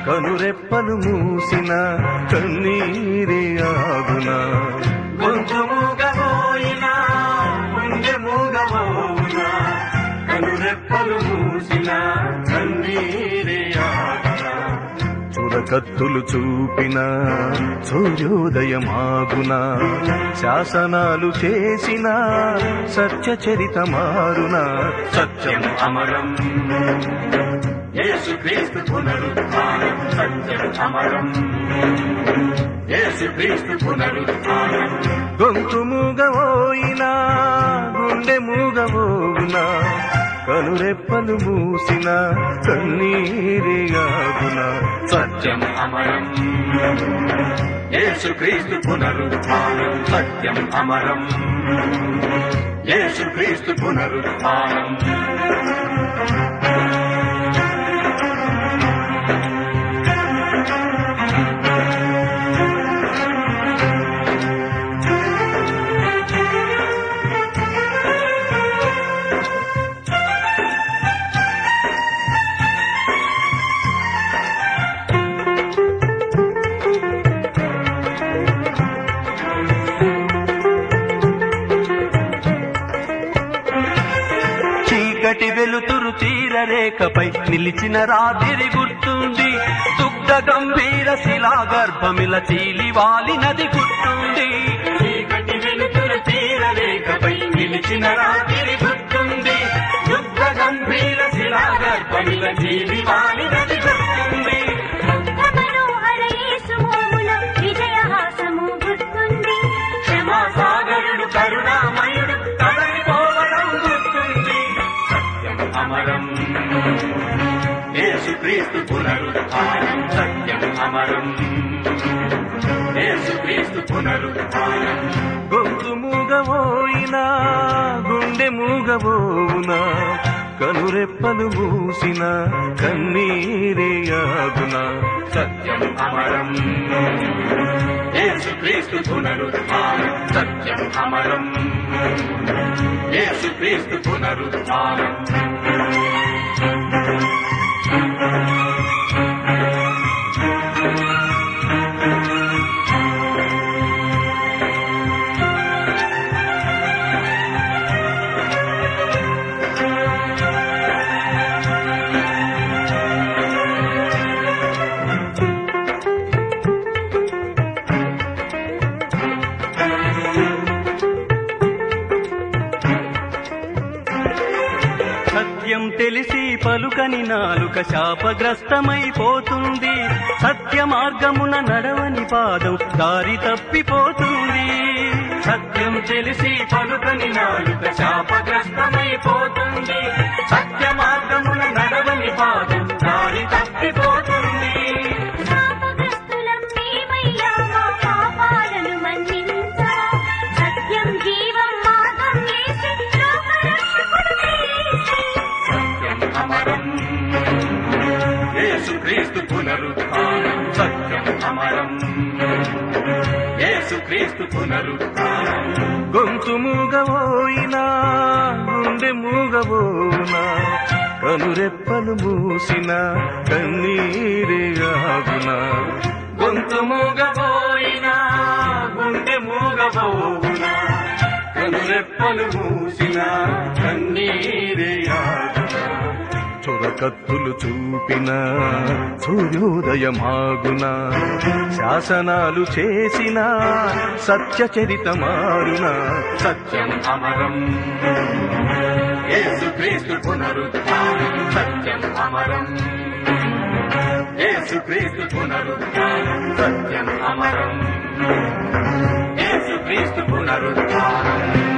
కనురెప్పలు మూసిన కన్నీరే ఆగునా గొంతు మూగబోయినా గుండె మూగబోవునా కనురెప్పలు మూసిన కన్నీరే ఆగునా చురకత్తులు చూపిన సూర్యోదయమాగున శాసనాలు చేసిన సత్య చరిత మారున సత్యం అమరం యేసుక్రీస్తు పునరుద్ధానం సత్యం అమరం యేసుక్రీస్తు పునరుద్ధానం గొంతు మూగబోయినా గుండె మూగబోవునా కనురెప్పలు మూసిన కన్నీరేగాగున సత్యం అమరం యేసుక్రీస్తు పునరుద్ధానం సత్యం అమరం యేసుక్రీస్తు పునరుద్ధానం చీకటి వెలుతురు తీరరేఖపై నిలిచిన రాత్రి గుర్తుంది దుగ్ధ గంభీర శిలా గర్భమిల చీలి వాలినది గుర్తుంది చీకటి వెలుతురు తీరరేఖపై నిలిచిన రాత్రి గుర్తుంది దుగ్ధ గంభీర శిలా గర్భమిల చీలి వాలినది గుర్తుంది మనోహర యేసుమోముల విజయహాసము గుర్తుంది క్షమాసాగరుడు కరుణామయుడు కదలిపోవడం గుర్తుంది సత్యం అమరం యేసుక్రీస్తు పునరుద్ధానం సత్యం అమరం యేసుక్రీస్తు పునరుద్ధానం గొంతు మూగబోయినా గుండె మూగబోవునా కనురెప్పలు మూసిన కన్నీరేయాగునా సత్యం అమరం యేసుక్రీస్తు పునరుద్ధానం సత్యం అమరం యేసుక్రీస్తు పునరుద్ధానం సత్యం తెలిసి పలుకని నాలుక శాపగ్రస్తమైపోతుంది సత్య మార్గమున నడవని పాదం దారి తప్పిపోతుంది సత్యం తెలిసి పలుకని నాలుక శాపగ్రస్తమైపోతుంది సత్య మార్గమున నడవని పాదం దారి తప్పిపోతుంది శాపగ్రస్తులం మేమయ్యా మా పాపాలను మన్నించా సత్యం జీవం మార్గం యేసు లోకరక్షకుడు యేసు సత్యం అమరం యేసుక్రీస్తు పునరుద్ధానం సత్యం అమరం యేసుక్రీస్తు పునరుద్ధానం గొంతు మూగబోయినా గుండె మూగబోనా కనురెప్పలు మూసిన కన్నీరే ఆగునా గొంతు మూగబోయినా గుండె మూగబోనా కనురెప్పలు మూసిన కన్నీరే ఆగునా చొరకత్తులు చూపిన సూర్యోదయమాగున శాసనాలు చేసిన సత్య చరిత మారున సత్యం అమరం యేసుక్రీస్తు పునరుద్ధానం సత్యం అమరం యేసుక్రీస్తు పునరుద్ధానం సత్యం అమరం యేసుక్రీస్తు పునరుద్ధానం